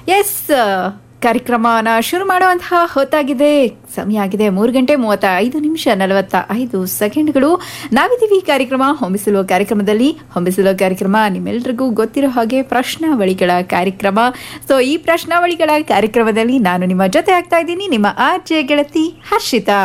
S ಕಾರ್ಯಕ್ರಮನ ಶುರು ಮಾಡುವಂತಹ ಹೊತ್ತಾಗಿದೆ ಸಮಯ ಆಗಿದೆ ಮೂರು ಗಂಟೆ ಮೂವತ್ತ ಐದು ನಿಮಿಷ ನಲವತ್ತ ಐದು ಸೆಕೆಂಡ್ಗಳು ನಾವಿದ್ದೀವಿ ಕಾರ್ಯಕ್ರಮ ಹೊಂಬಿಸಲು ಕಾರ್ಯಕ್ರಮದಲ್ಲಿ ಹೊಂಬಿಸಲು ಕಾರ್ಯಕ್ರಮ ನಿಮ್ಮೆಲ್ರಿಗೂ ಗೊತ್ತಿರೋ ಹಾಗೆ ಪ್ರಶ್ನಾವಳಿಗಳ ಕಾರ್ಯಕ್ರಮ ಸೊ ಈ ಪ್ರಶ್ನಾವಳಿಗಳ ಕಾರ್ಯಕ್ರಮದಲ್ಲಿ ನಾನು ನಿಮ್ಮ ಜೊತೆ ಆಗ್ತಾ ಇದ್ದೀನಿ ನಿಮ್ಮ ಆರ್ ಜೆ ಗೆಳತಿ ಹರ್ಷಿತಾ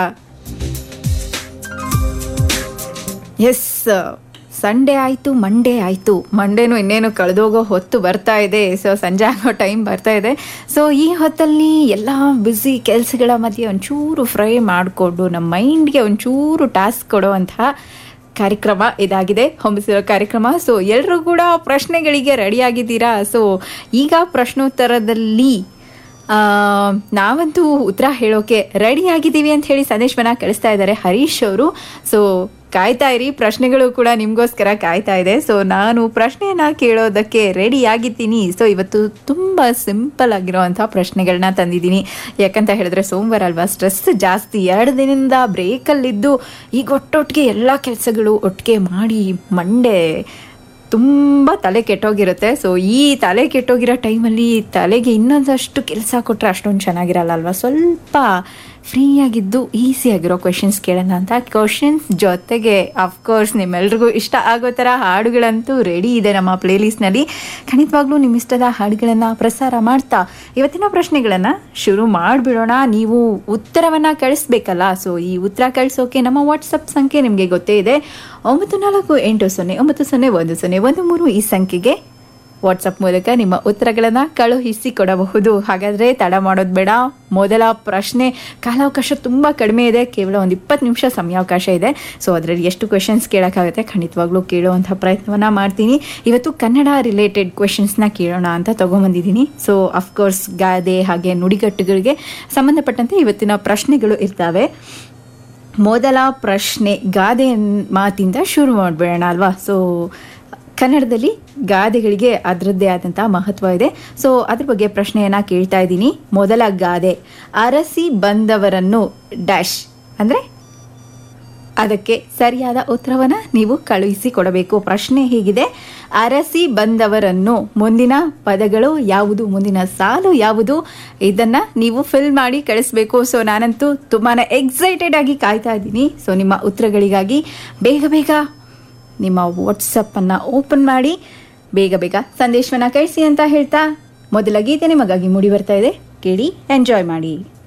ಎಸ್ ಸಂಡೇ ಆಯಿತು ಮಂಡೇ ಆಯಿತು ಮಂಡೇನು ಇನ್ನೇನು ಕಳೆದೋಗೋ ಹೊತ್ತು ಬರ್ತಾ ಇದೆ ಸೊ ಸಂಜೆ ಆಗೋ ಟೈಮ್ ಬರ್ತಾ ಇದೆ ಸೊ ಈ ಹೊತ್ತಲ್ಲಿ ಎಲ್ಲ ಬ್ಯುಸಿ ಕೆಲಸಗಳ ಮಧ್ಯೆ ಒಂಚೂರು ಫ್ರೈ ಮಾಡಿಕೊಂಡು ನಮ್ಮ ಮೈಂಡ್ಗೆ ಒಂಚೂರು ಟಾಸ್ಕ್ ಕೊಡುವಂತಹ ಕಾರ್ಯಕ್ರಮ ಇದಾಗಿದೆ ಹೊಂಬಿಸಿರೋ ಕಾರ್ಯಕ್ರಮ ಸೊ ಎಲ್ಲರೂ ಕೂಡ ಪ್ರಶ್ನೆಗಳಿಗೆ ರೆಡಿಯಾಗಿದ್ದೀರಾ ಸೊ ಈಗ ಪ್ರಶ್ನೋತ್ತರದಲ್ಲಿ ಆ, ನಾವಂತೂ ಉತ್ತರ ಹೇಳೋಕೆ ರೆಡಿ ಆಗಿದ್ದೀವಿ ಅಂತ ಹೇಳಿ ಸಂದೇಶವನ್ನ ಕಳಿಸ್ತಾ ಇದ್ದಾರೆ ಹರೀಶ್ ಅವರು ಸೊ ಕಾಯ್ತಾ ಇರಿ ಪ್ರಶ್ನೆಗಳು ಕೂಡ ನಿಮಗೋಸ್ಕರ ಕಾಯ್ತಾ ಇದೆ ಸೊ ನಾನು ಪ್ರಶ್ನೆಯನ್ನ ಕೇಳೋದಕ್ಕೆ ರೆಡಿ ಆಗಿದ್ದೀನಿ ಸೊ ಇವತ್ತು ತುಂಬ ಸಿಂಪಲ್ ಆಗಿರೋವಂಥ ಪ್ರಶ್ನೆಗಳನ್ನ ತಂದಿದ್ದೀನಿ ಯಾಕಂತ ಹೇಳಿದ್ರೆ ಸೋಮವಾರ ಅಲ್ವಾ ಸ್ಟ್ರೆಸ್ ಜಾಸ್ತಿ ಎರಡು ದಿನದಿಂದ ಬ್ರೇಕಲ್ಲಿದ್ದು ಈಗ ಒಟ್ಟೊಟ್ಟಿಗೆ ಎಲ್ಲ ಕೆಲಸಗಳು ಒಟ್ಟಿಗೆ ಮಾಡಿ ಮಂಡೇ ತುಂಬ ತಲೆ ಕೆಟ್ಟೋಗಿರುತ್ತೆ ಸೊ ಈ ತಲೆ ಕೆಟ್ಟೋಗಿರೋ ಟೈಮಲ್ಲಿ ತಲೆಗೆ ಇನ್ನೊಂದಷ್ಟು ಕೆಲಸ ಕೊಟ್ಟರೆ ಅಷ್ಟೊಂದು ಚೆನ್ನಾಗಿರಲ್ಲ ಅಲ್ವಾ ಸ್ವಲ್ಪ ಫ್ರೀಯಾಗಿದ್ದು ಈಸಿಯಾಗಿರೋ ಕ್ವೆಶನ್ಸ್ ಕೇಳೋಣ ಅಂತ ಕ್ವಶನ್ಸ್ ಜೊತೆಗೆ ಅಫ್ಕೋರ್ಸ್ ನಿಮ್ಮೆಲ್ರಿಗೂ ಇಷ್ಟ ಆಗೋ ಥರ ಹಾಡುಗಳಂತೂ ರೆಡಿ ಇದೆ ನಮ್ಮ ಪ್ಲೇಲಿಸ್ಟ್ನಲ್ಲಿ ಖಂಡಿತವಾಗ್ಲೂ ನಿಮ್ಮ ಇಷ್ಟದ ಹಾಡುಗಳನ್ನು ಪ್ರಸಾರ ಮಾಡ್ತಾ ಇವತ್ತಿನ ಪ್ರಶ್ನೆಗಳನ್ನು ಶುರು ಮಾಡಿಬಿಡೋಣ ನೀವು ಉತ್ತರವನ್ನು ಕಳಿಸ್ಬೇಕಲ್ಲ ಸೊ ಈ ಉತ್ತರ ಕಳಿಸೋಕೆ ನಮ್ಮ ವಾಟ್ಸಪ್ ಸಂಖ್ಯೆ ನಿಮಗೆ ಗೊತ್ತೇ ಇದೆ ಒಂಬತ್ತು ನಾಲ್ಕು ಎಂಟು ಸೊನ್ನೆ ಒಂಬತ್ತು ಸೊನ್ನೆ ಒಂದು ಸೊನ್ನೆ ಒಂದು ಮೂರು ಈ ಸಂಖ್ಯೆಗೆ ವಾಟ್ಸಪ್ ಮೂಲಕ ನಿಮ್ಮ ಉತ್ತರಗಳನ್ನು ಕಳುಹಿಸಿ ಕೊಡಬಹುದು ಹಾಗಾದರೆ ತಡ ಮಾಡೋದು ಬೇಡ ಮೊದಲ ಪ್ರಶ್ನೆ ಕಾಲಾವಕಾಶ ತುಂಬ ಕಡಿಮೆ ಇದೆ ಕೇವಲ ಒಂದು ಇಪ್ಪತ್ತು ನಿಮಿಷ ಸಮಯಾವಕಾಶ ಇದೆ ಸೊ ಅದರಲ್ಲಿ ಎಷ್ಟು ಕ್ವೆಶನ್ಸ್ ಕೇಳೋಕ್ಕಾಗುತ್ತೆ ಖಂಡಿತವಾಗ್ಲೂ ಕೇಳುವಂಥ ಪ್ರಯತ್ನವನ್ನು ಮಾಡ್ತೀನಿ ಇವತ್ತು ಕನ್ನಡ ರಿಲೇಟೆಡ್ ಕ್ವೆಶನ್ಸ್ನ ಕೇಳೋಣ ಅಂತ ತೊಗೊಂಬಂದಿದ್ದೀನಿ ಸೊ ಅಫ್ಕೋರ್ಸ್ ಗಾದೆ ಹಾಗೆ ನುಡಿಗಟ್ಟುಗಳಿಗೆ ಸಂಬಂಧಪಟ್ಟಂತೆ ಇವತ್ತಿನ ಪ್ರಶ್ನೆಗಳು ಇರ್ತವೆ ಮೊದಲ ಪ್ರಶ್ನೆ ಗಾದೆ ಮಾತಿಂದ ಶುರು ಮಾಡಿಬಿಡೋಣ ಅಲ್ವಾ ಸೊ ಕನ್ನಡದಲ್ಲಿ ಗಾದೆಗಳಿಗೆ ಅದರದ್ದೇ ಆದಂತಹ ಮಹತ್ವ ಇದೆ ಸೊ ಅದ್ರ ಬಗ್ಗೆ ಪ್ರಶ್ನೆಯನ್ನ ಕೇಳ್ತಾ ಇದ್ದೀನಿ ಮೊದಲ ಗಾದೆ ಅರಸಿ ಬಂದವರನ್ನು ಡ್ಯಾಶ್ ಅಂದ್ರೆ ಅದಕ್ಕೆ ಸರಿಯಾದ ಉತ್ತರವನ್ನ ನೀವು ಕಳುಹಿಸಿ ಕೊಡಬೇಕು ಪ್ರಶ್ನೆ ಹೀಗಿದೆ ಅರಸಿ ಬಂದವರನ್ನು ಮುಂದಿನ ಪದಗಳು ಯಾವುದು ಮುಂದಿನ ಸಾಲು ಯಾವುದು ಇದನ್ನ ನೀವು ಫಿಲ್ ಮಾಡಿ ಕಳಿಸ್ಬೇಕು ಸೊ ನಾನಂತೂ ತುಂಬಾನೇ ಎಕ್ಸೈಟೆಡ್ ಆಗಿ ಕಾಯ್ತಾ ಇದ್ದೀನಿ ಸೊ ನಿಮ್ಮ ಉತ್ತರಗಳಿಗಾಗಿ ಬೇಗ ಬೇಗ ನಿಮ್ಮ ವಾಟ್ಸಪ್ಪನ್ನು ಓಪನ್ ಮಾಡಿ ಬೇಗ ಬೇಗ ಸಂದೇಶವನ್ನ ಕಳಿಸಿ ಅಂತ ಹೇಳ್ತಾ ಮೊದಲ ಗೀತೆ ನಿಮಗಾಗಿ ಮೂಡಿ ಬರ್ತಾ ಇದೆ ಕೇಳಿ ಎಂಜಾಯ್ ಮಾಡಿ